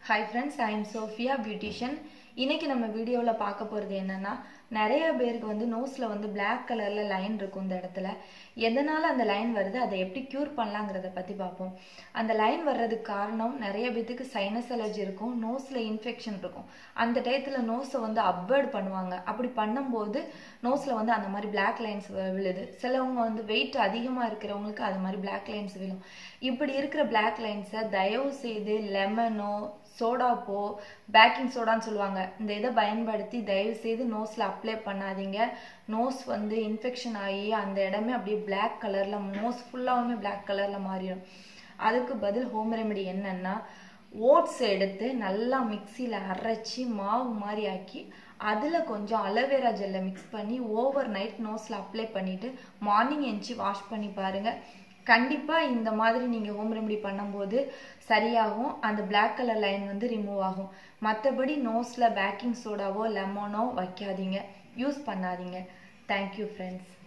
hi friends I am Sophia beautician இன்னைக்கு நம்ம வீடியோவில் பார்க்க போகிறது என்னன்னா நிறைய பேருக்கு வந்து நோஸில் வந்து Black கலரில் லைன் இருக்கும் இந்த இடத்துல எதனால் அந்த லைன் வருது அதை எப்படி க்யூர் பண்ணலாங்கிறத பற்றி பார்ப்போம் அந்த லைன் வர்றதுக்கு காரணம் நிறைய பேத்துக்கு சைனஸ் அலர்ஜி இருக்கும் நோஸில் இன்ஃபெக்ஷன் இருக்கும் அந்த டயத்தில் நோஸை வந்து அப்வர்ட் பண்ணுவாங்க அப்படி பண்ணும்போது நோஸில் வந்து அந்த மாதிரி Black லைன்ஸ் விழுது சிலவங்க வந்து வெயிட் அதிகமாக இருக்கிறவங்களுக்கு அது மாதிரி Black லைன்ஸ் விழும் இப்படி இருக்கிற Black லைன்ஸை தயவு செய்து லெமனோ சோடாப்போ பேக்கிங் சோடான்னு சொல்லுவாங்க இந்த இதை பயன்படுத்தி தயவு செய்து நோஸில் அப்ளை பண்ணாதீங்க நோஸ் வந்து இன்ஃபெக்ஷன் ஆகி அந்த இடமே அப்படியே Black கலரில் நோஸ் ஃபுல்லாகவுமே Black கலரில் மாறிடும் அதுக்கு பதில் ஹோம் ரெமெடி என்னன்னா ஓட்ஸ் எடுத்து நல்லா மிக்சியில் அரைச்சி மாவு மாதிரி ஆக்கி அதில் கொஞ்சம் அலோவேரா ஜெல்லை மிக்ஸ் பண்ணி ஓவர் நைட் நோஸில் அப்ளை பண்ணிவிட்டு மார்னிங் எந்திச்சு வாஷ் பண்ணி பாருங்கள் கண்டிப்பாக இந்த மாதிரி நீங்கள் ஹோம் ரெமெடி பண்ணும்போது சரியாகும் அந்த Black கலர் லைன் வந்து ரிமூவ் ஆகும் மற்றபடி நோஸில் பேக்கிங் சோடாவோ லெமனோ வைக்காதீங்க யூஸ் பண்ணாதீங்க தேங்க்யூ ஃப்ரெண்ட்ஸ்